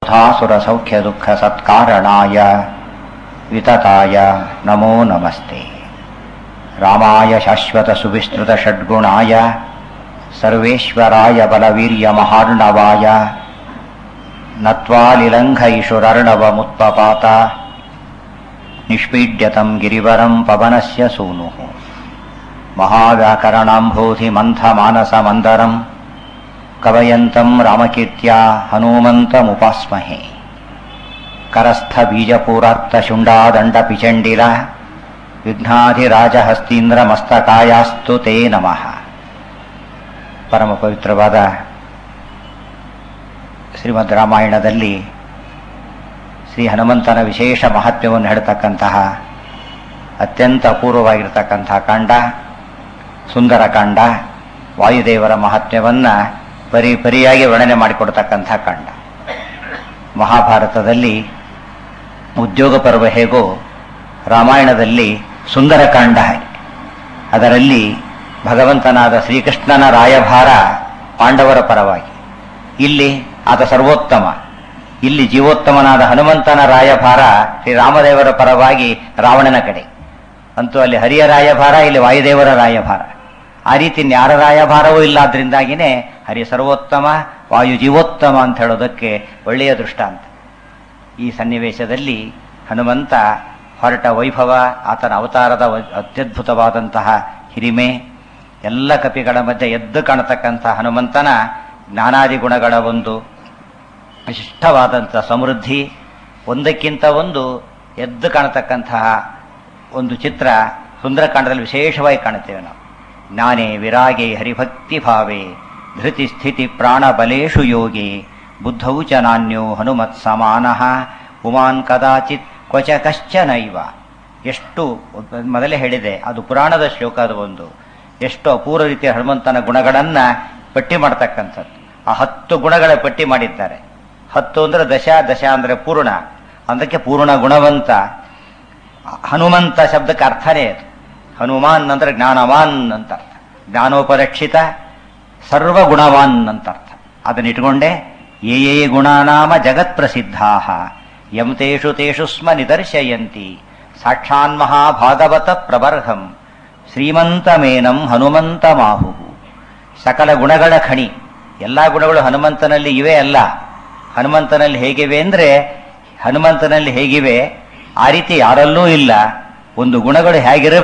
सुरसौख्यदुःखसत्कारणाय वितताय नमो नमस्ते रामाय शाश्वतसुविस्तृतषड्गुणाय सर्वेश्वराय बलवीर्यमहार्णवाय नत्वालिलङ्घयिषुरर्णवमुत्पपात निष्पीड्यतं गिरिवरं पवनस्य सूनुः महाव्याकरणाम्भोधिमन्थमानसमन्दरम् कवयन्तं रामकीर्त्या हनूमन्तमुपास्महे करस्थबीजपूरार्तशुण्डादण्डपिचण्डिल ವಿಘ್ನಾಧಿರಾಜಹಸ್ತೀಂದ್ರಮಸ್ತಕಾಯಾಸ್ತು ತೇ ನಮಃ ಪರಮ ಪವಿತ್ರವಾದ ಶ್ರೀಮದ್ ರಾಮಾಯಣದಲ್ಲಿ ಶ್ರೀ ಹನುಮಂತನ ವಿಶೇಷ ಮಹತ್ವವನ್ನು ಹೇಳ್ತಕ್ಕಂತಹ ಅತ್ಯಂತ ಅಪೂರ್ವವಾಗಿರ್ತಕ್ಕಂತಹ ಕಾಂಡ ಸುಂದರ ಕಾಂಡ ವಾಯುದೇವರ ಮಹಾತ್ಮ್ಯವನ್ನು ಪರಿ ಪರಿಯಾಗಿ ವರ್ಣನೆ ಮಾಡಿಕೊಡ್ತಕ್ಕಂಥ ಕಾಂಡ ಮಹಾಭಾರತದಲ್ಲಿ ಉದ್ಯೋಗ ಪರ್ವ ಹೇಗೋ ರಾಮಾಯಣದಲ್ಲಿ ಸುಂದರಕಾಂಡ ಅದರಲ್ಲಿ ಭಗವಂತನಾದ ಶ್ರೀಕೃಷ್ಣನ ರಾಯಭಾರ ಪಾಂಡವರ ಪರವಾಗಿ ಇಲ್ಲಿ ಆತ ಸರ್ವೋತ್ತಮ ಇಲ್ಲಿ ಜೀವೋತ್ತಮನಾದ ಹನುಮಂತನ ರಾಯಭಾರ ಶ್ರೀರಾಮದೇವರ ಪರವಾಗಿ ರಾವಣನ ಕಡೆ ಅಂತೂ ಅಲ್ಲಿ ಹರಿಯ ರಾಯಭಾರ ಇಲ್ಲಿ ವಾಯುದೇವರ ರಾಯಭಾರ ಆ ರೀತಿ ನ್ಯಾರ ರಾಯಭಾರವೂ ಇಲ್ಲಾದ್ರಿಂದಾಗಿನೇ ಹರಿ ಸರ್ವೋತ್ತಮ ವಾಯು ಜೀವೋತ್ತಮ ಅಂತ ಹೇಳೋದಕ್ಕೆ ಒಳ್ಳೆಯ ದೃಷ್ಟಾಂತ ಈ ಸನ್ನಿವೇಶದಲ್ಲಿ ಹನುಮಂತ ಹೊರಟ ವೈಭವ ಆತನ ಅವತಾರದ ಅತ್ಯದ್ಭುತವಾದಂತಹ ಹಿರಿಮೆ ಎಲ್ಲ ಕಪಿಗಳ ಮಧ್ಯೆ ಎದ್ದು ಕಾಣತಕ್ಕಂಥ ಹನುಮಂತನ ಜ್ಞಾನಾದಿ ಗುಣಗಳ ಒಂದು ವಿಶಿಷ್ಟವಾದಂಥ ಸಮೃದ್ಧಿ ಒಂದಕ್ಕಿಂತ ಒಂದು ಎದ್ದು ಕಾಣತಕ್ಕಂತಹ ಒಂದು ಚಿತ್ರ ಸುಂದರಕಾಂಡದಲ್ಲಿ ವಿಶೇಷವಾಗಿ ಕಾಣುತ್ತೇವೆ ನಾವು ಜ್ಞಾನೇ ವಿರಾಗೆ ಹರಿಭಕ್ತಿ ಭಾವೆ ಧೃತಿ ಸ್ಥಿತಿ ಪ್ರಾಣ ಬಲೇಶು ಯೋಗಿ ಬುದ್ಧೌ ಚ ನಾನ್ಯೋ ಹನುಮತ್ ಸಮಾನಃ ಉಮಾನ್ ಕದಾಚಿತ್ ಕ್ವಚ ಕಶ್ಚನೈವ ಎಷ್ಟು ಮೊದಲೇ ಹೇಳಿದೆ ಅದು ಪುರಾಣದ ಶ್ಲೋಕ ಅದು ಒಂದು ಎಷ್ಟು ಅಪೂರ್ವ ರೀತಿಯ ಹನುಮಂತನ ಗುಣಗಳನ್ನ ಪಟ್ಟಿ ಮಾಡ್ತಕ್ಕಂಥದ್ದು ಆ ಹತ್ತು ಗುಣಗಳ ಪಟ್ಟಿ ಮಾಡಿದ್ದಾರೆ ಹತ್ತು ಅಂದ್ರೆ ದಶ ದಶ ಅಂದ್ರೆ ಪೂರ್ಣ ಅದಕ್ಕೆ ಪೂರ್ಣ ಗುಣವಂತ ಹನುಮಂತ ಶಬ್ದಕ್ಕೆ ಅರ್ಥನೇ ಅದು ಹನುಮಾನ್ ಅಂದ್ರೆ ಜ್ಞಾನವಾನ್ ಅಂತ ಅರ್ಥ ಜ್ಞಾನೋಪರಕ್ಷಿತ ಸರ್ವಗುಣವಾನ್ ಅಂತ ಅರ್ಥ ಅದನ್ನ ಇಟ್ಕೊಂಡೆ ಯೇ ಯೇ ಗುಣನಾಮ ಜಗತ್ ಪ್ರಸಿದ್ಧಾ ಯಂ ತೇಷು ತೇಷು ಸ್ಮ ನಿದರ್ಶಯಂತಿ ಸಾಕ್ಷಾನ್ ಮಹಾಭಾಗವತ ಪ್ರಬರ್ಹಂ ಶ್ರೀಮಂತಮೇನಂ ಹನುಮಂತ ಮಾಹು ಸಕಲ ಗುಣಗಳ ಖಣಿ ಎಲ್ಲ ಗುಣಗಳು ಹನುಮಂತನಲ್ಲಿ ಇವೆ ಅಲ್ಲ ಹನುಮಂತನಲ್ಲಿ ಹೇಗಿವೆ ಅಂದ್ರೆ ಹನುಮಂತನಲ್ಲಿ ಹೇಗಿವೆ ಆ ರೀತಿ ಯಾರಲ್ಲೂ ಇಲ್ಲ ಒಂದು ಗುಣಗಳು ಹೇಗಿರ